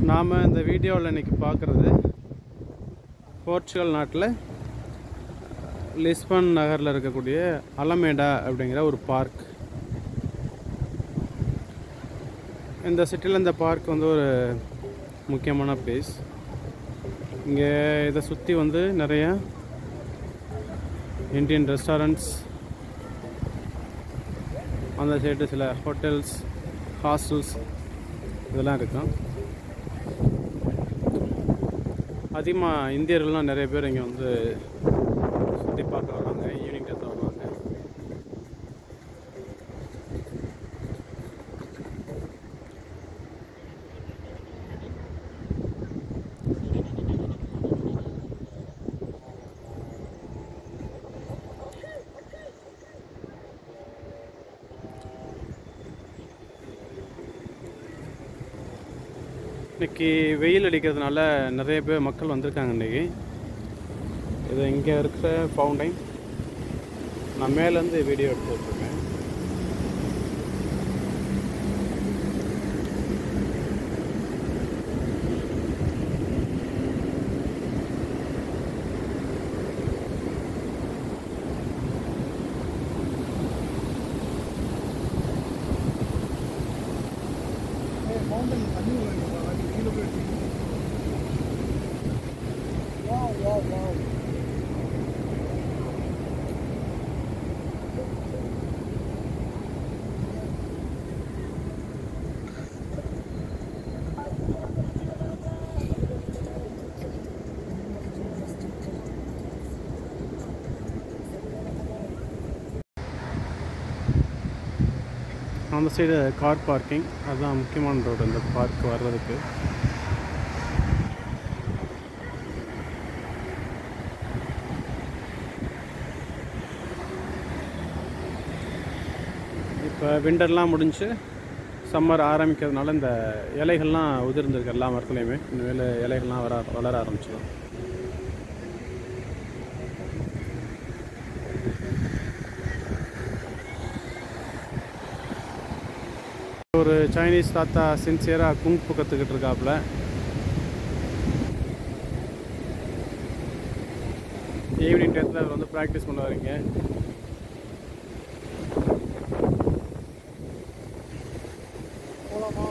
நாம் இந்த வீடியோவில் இன்றைக்கி பார்க்குறது போர்ச்சுகல் நாட்டில் லிஸ்பன் நகரில் இருக்கக்கூடிய அலமேடா அப்படிங்கிற ஒரு பார்க் இந்த சிட்டியில் இந்த பார்க் வந்து ஒரு முக்கியமான பிளேஸ் இங்கே இதை சுற்றி வந்து நிறைய இந்தியன் ரெஸ்டாரண்ட்ஸ் அந்த சைடு சில ஹோட்டல்ஸ் ஹாஸ்டல்ஸ் இதெல்லாம் இருக்கும் அதிகமாக இந்தியர்கள்லாம் நிறைய பேர் இங்கே வந்து சுற்றி பார்க்க வராங்க ஈவினிங் டயத்தில் வருவாங்க இன்னைக்கு வெயில் அடிக்கிறதுனால நிறைய பேர் மக்கள் வந்திருக்காங்க இன்னைக்கு இது இங்கே இருக்கிற ஃபவுண்டைன் நான் மேலேருந்து வீடியோ எடுத்துட்ருக்கேன் மவுண்டன் தண்ணி வருது கீழே போயிட்டு வா வா வா அந்த சைடு கார் பார்க்கிங் அதுதான் முக்கியமான ரோடு இந்த பார்க் வர்றதுக்கு இப்போ விண்டர்லாம் முடிஞ்சு சம்மர் ஆரம்பிக்கிறதுனால இந்த இலைகள்லாம் உதிர்ந்திருக்கு எல்லா மரத்துலையுமே இனிமேல் இலைகள்லாம் வர வளர ஆரம்பிச்சிடும் ஒரு சைனீஸ் தாத்தா சின்சியராக குங்ஃபு கற்றுக்கிட்டு இருக்காப்புல ஈவினிங் டயத்தில் அவர் வந்து ப்ராக்டிஸ் பண்ணுவாருங்க போலாமா